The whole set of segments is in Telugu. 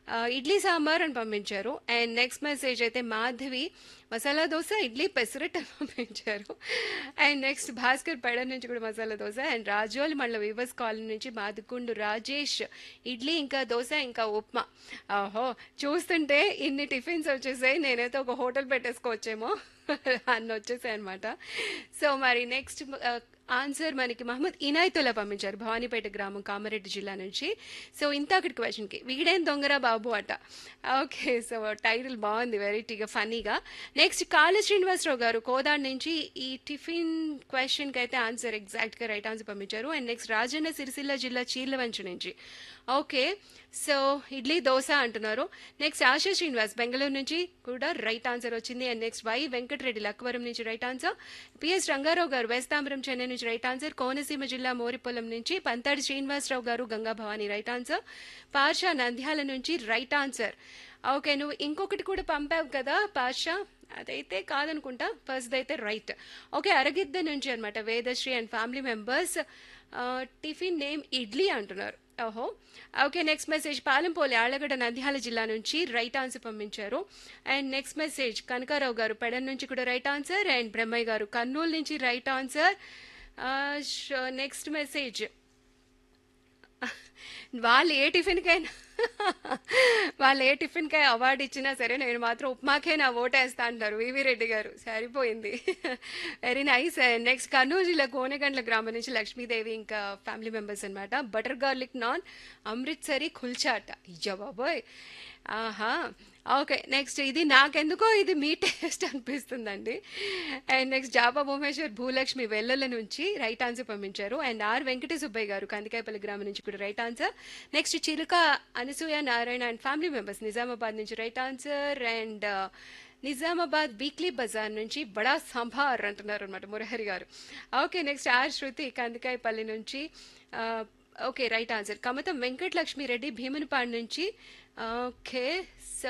ఆ, ఇడ్లీ సాంబార్ అని పంపించారు అండ్ నెక్స్ట్ మెసేజ్ అయితే మాధవి మసాలా దోశ ఇడ్లీ పెసరట్ అని పంపించారు అండ్ నెక్స్ట్ భాస్కర్ పెడ నుంచి కూడా మసాలా దోశ అండ్ రాజోల్ మళ్ళీ వివస్ కాలనీ నుంచి మాదుకుండు రాజేష్ ఇడ్లీ ఇంకా దోశ ఇంకా ఉప్మా ఓహో చూస్తుంటే ఇన్ని టిఫిన్స్ వచ్చేసాయి నేనైతే ఒక హోటల్ పెట్టేసుకోవచ్చేమో అన్న వచ్చేసాయి అనమాట సో మరి నెక్స్ట్ ఆన్సర్ మనకి మహమ్మద్ ఇనాయతుల్లా పంపించారు భవానీపేట గ్రామం కామారెడ్డి జిల్లా నుంచి సో ఇంత అక్కడి క్వశ్చన్కి వీడేం దొంగరా బాబు అట ఓకే సో టైటిల్ బాగుంది వెరైటీగా ఫన్నీగా నెక్స్ట్ కాళ శ్రీనివాసరావు గారు కోదాడ్ నుంచి ఈ టిఫిన్ క్వశ్చన్కి అయితే ఆన్సర్ ఎగ్జాక్ట్గా రైట్ ఆన్సర్ పంపించారు అండ్ నెక్స్ట్ రాజన్న సిరిసిల్ల జిల్లా చీర్లవంచ నుంచి ఓకే సో ఇడ్లీ దోశ అంటున్నారు నెక్స్ట్ ఆశా శ్రీనివాస్ బెంగళూరు నుంచి కూడా రైట్ ఆన్సర్ వచ్చింది and next Y Venkatareddy Lakkavaram నుంచి రైట్ ఆన్సర్ పిఎస్ రంగారావు గారు వేస్తాంబరం చెన్నై నుంచి రైట్ ఆన్సర్ కోనసీమ జిల్లా మోరిపొలం నుంచి పంతాడి శ్రీనివాసరావు గారు గంగా భవానీ రైట్ ఆన్సర్ పాషా నంద్యాల నుంచి రైట్ ఆన్సర్ ఓకే నువ్వు ఇంకొకటి కూడా పంపావు కదా పాషా అదైతే కాదనుకుంటా ఫస్ట్ అయితే రైట్ ఓకే అరగిద్ద నుంచి అనమాట Vedasri and family members tiffin name idli అంటున్నారు ఓహో okay next message Palempoli Allagadda Nandyal జిల్లా నుంచి రైట్ ఆన్సర్ పంపించారు అండ్ నెక్స్ట్ మెసేజ్ కనకారావు గారు పెడన్ నుంచి కూడా రైట్ ఆన్సర్ అండ్ బ్రహ్మయ్య గారు కర్నూలు నుంచి రైట్ ఆన్సర్ నెక్స్ట్ మెసేజ్ వాళ్ళు ఏ టిఫిన్కైనా వాళ్ళు ఏ టిఫిన్కై అవార్డు ఇచ్చినా సరే నేను మాత్రం ఉప్మాకే నా ఓటేస్తా అంటారు వివి రెడ్డి గారు సరిపోయింది వెరీ నైస్ నెక్స్ట్ కర్నూలు జిల్లా కోనెగండ్ల గ్రామం నుంచి లక్ష్మీదేవి ఇంకా ఫ్యామిలీ మెంబర్స్ అనమాట బటర్ గార్లిక్ నాన్ అమృత్సరి కుల్చాట ఇయ్య బాబోయ్ ఆహా ఓకే నెక్స్ట్ ఇది నాకెందుకో ఇది మీ టేస్ట్ అనిపిస్తుందండి అండ్ నెక్స్ట్ జాబా భువనేశ్వర్ భూలక్ష్మి వెల్లల నుంచి రైట్ ఆన్సర్ పంపించారు అండ్ ఆర్ వెంకట సుబ్బయ్య గారు కందికాయపల్లి గ్రామం నుంచి కూడా right answer next Chiluka Anasuya Narayana and family members Nizamabad నుంచి right answer and Nizamabad weekly bazaar నుంచి బడా సంభార్ అంటున్నారు అనమాట మురహరి గారు ఓకే నెక్స్ట్ ఆర్ శృతి కందికాయపల్లి నుంచి okay right answer Kamatham Venkatalakshmi Reddy Bhimunipadu నుంచి ఓకే సో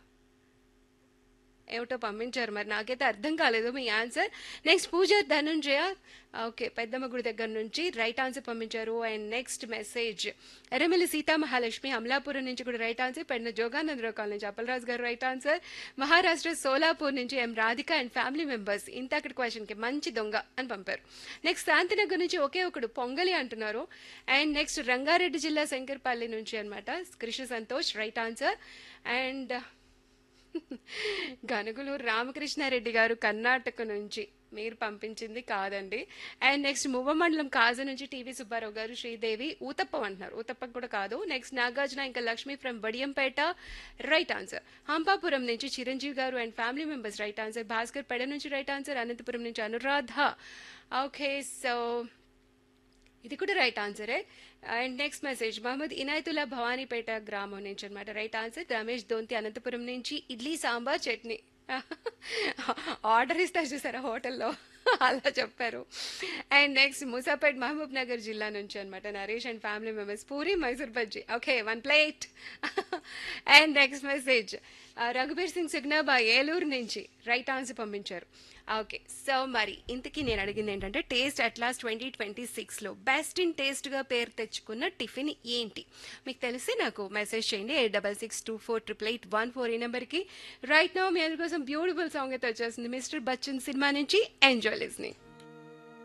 ఏమిటో పంపించారు మరి నాకైతే అర్థం కాలేదు మీ answer next Pooja Dhanunjaya okay పెద్దమ్మ గుడి దగ్గర నుంచి రైట్ ఆన్సర్ పంపించారు and next message Erramilli Seethamahalakshmi Amalapuram నుంచి కూడా రైట్ ఆన్సర్ పెద్ద జోగానందరావు కాలనీ నుంచి అప్పలరాజు గారు రైట్ ఆన్సర్ మహారాష్ట్ర సోలాపూర్ నుంచి M Radhika and family members ఇంత అక్కడ క్వశ్చన్కి మంచి దొంగ అని పంపారు నెక్స్ట్ శాంతినగర్ నుంచి ఒకే ఒకడు పొంగలి అంటున్నారు అండ్ నెక్స్ట్ రంగారెడ్డి జిల్లా శంకర్పల్లి నుంచి అనమాట Krishna Santosh right answer and Ganugulur Ramakrishnareddy గారు కర్ణాటక నుంచి మీరు పంపించింది కాదండి అండ్ నెక్స్ట్ మువ్వ మండలం కాజ నుంచి టీవీ సుబ్బారావు గారు శ్రీదేవి ఊతప్పం అంటున్నారు ఊతప్పం కూడా కాదు నెక్స్ట్ నాగార్జున ఇంకా Lakshmi from Badiyampeta right answer Hampapuram నుంచి Chiranjeevi garu and family members right answer Bhaskar పెడ నుంచి రైట్ ఆన్సర్ అనంతపురం నుంచి అనురాధ ఓకే సో ఇది కూడా రైట్ ఆన్సరే and next message Mohammed Inayatullah Bhavanipeta గ్రామం నుంచి అనమాట రైట్ ఆన్సర్ రమేష్ దొంతి అనంతపురం నుంచి ఇడ్లీ సాంబార్ చట్నీ ఆర్డర్ ఇస్తారు చూసారా హోటల్లో అలా చెప్పారు అండ్ నెక్స్ట్ ముసాపేట్ మహబూబ్ నగర్ జిల్లా నుంచి అనమాట Naresh and family members puri Mysore bajji okay one plate and next message Raghubir Singh సుగ్నాబా ఏలూరు నుంచి రైట్ ఆన్సర్ పంపించారు ఓకే సో మరి ఇంతకీ నేను అడిగింది ఏంటంటే taste at last twenty twenty సిక్స్లో బెస్ట్ ఇన్ టేస్ట్గా పేరు తెచ్చుకున్న టిఫిన్ ఏంటి మీకు తెలిసి నాకు మెసేజ్ చేయండి eight double six two four triple eight one four ఈ నెంబర్కి రైట్ నో మీ అందరి కోసం బ్యూటిఫుల్ సాంగ్ అయితే వచ్చేస్తుంది మిస్టర్ బచ్చన్ సినిమా నుంచి ఎంజాయ్ లిస్నింగ్